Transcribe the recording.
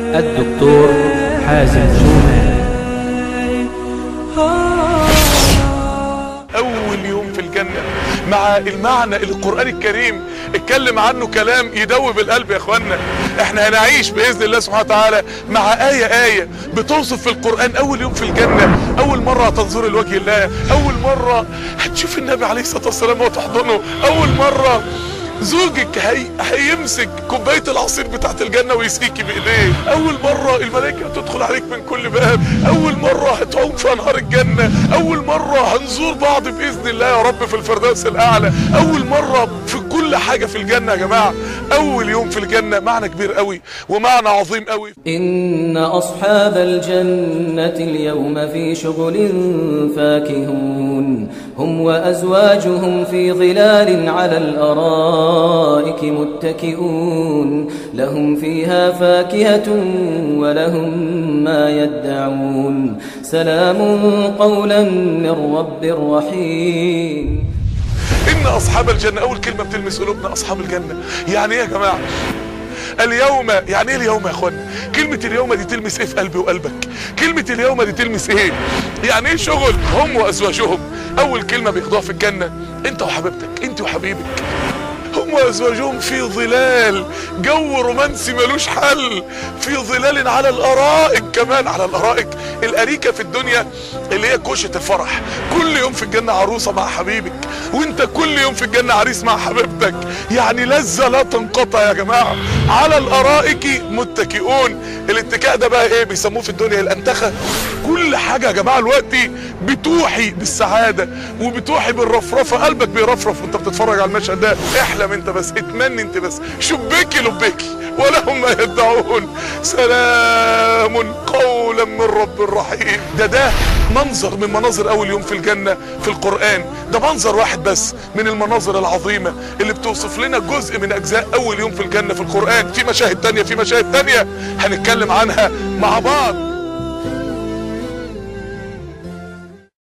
الدكتور حازم شومان اول يوم في الجنة مع المعنى اللي القرآن الكريم اتكلم عنه كلام يدوب القلب يا اخوانا احنا هنعيش باذن الله سبحانه وتعالى مع آية آية بتوصف في القرآن اول يوم في الجنة اول مرة هتنظر الوجه الله اول مرة هتشوف النبي عليه الصلاة والسلام وتحضنه اول مرة زوجك هي... هيمسك كوبايه العصير بتاعت الجنه ويسقيكي بايديه اول مره الملائكه هتدخل عليك من كل باب اول مره هتعوم في انهار الجنه اول مره هنزور بعض باذن الله يا رب في الفردوس الاعلى اول مره في كل حاجه في الجنه يا جماعه اول يوم في الجنه معنى كبير قوي ومعنى عظيم قوي إن أصحاب الجنة اليوم في شغل فاكهون هم وأزواجهم في ظلال على الأرائك متكئون لهم فيها فاكهة ولهم ما يدعون سلام قولا من رب رحيم ان اصحاب الجنه اول كلمه بتلمس قلوبنا اصحاب الجنه يعني ايه يا جماعه اليوم يعني ايه اليوم يا اخوانا كلمة اليوم دي تلمس ايه في قلبي وقلبك كلمة اليوم دي تلمس ايه يعني ايه شغل هم وازواجهم اول كلمة بياخدوها في الجنة انت وحبيبتك انت وحبيبك هم وازواجهم في ظلال جو رومانسي ملوش حل في ظلال على الارائك كمان على الارائك الاريكه في الدنيا اللي هي كوشه الفرح كل يوم في الجنه عروسه مع حبيبك وانت كل يوم في الجنه عريس مع حبيبتك يعني لذه لا تنقطع يا جماعه على الارائك متكئون الاتكاء ده بقى ايه بيسموه في الدنيا الانتخه كل حاجه يا جماعه دلوقتي بتوحي بالسعاده وبتوحي بالرفرفه قلبك بيرفرف وانت بتتفرج على المشهد ده احلم انت بس اتمنى انت بس شبكي لبكي ولهم ما يدعون سلام قولا من رب رحيم ده ده منظر من مناظر اول يوم في الجنة في القرآن ده منظر واحد بس من المناظر العظيمة اللي بتوصف لنا جزء من اجزاء اول يوم في الجنة في القرآن في مشاهد تانية في مشاهد تانية هنتكلم عنها مع بعض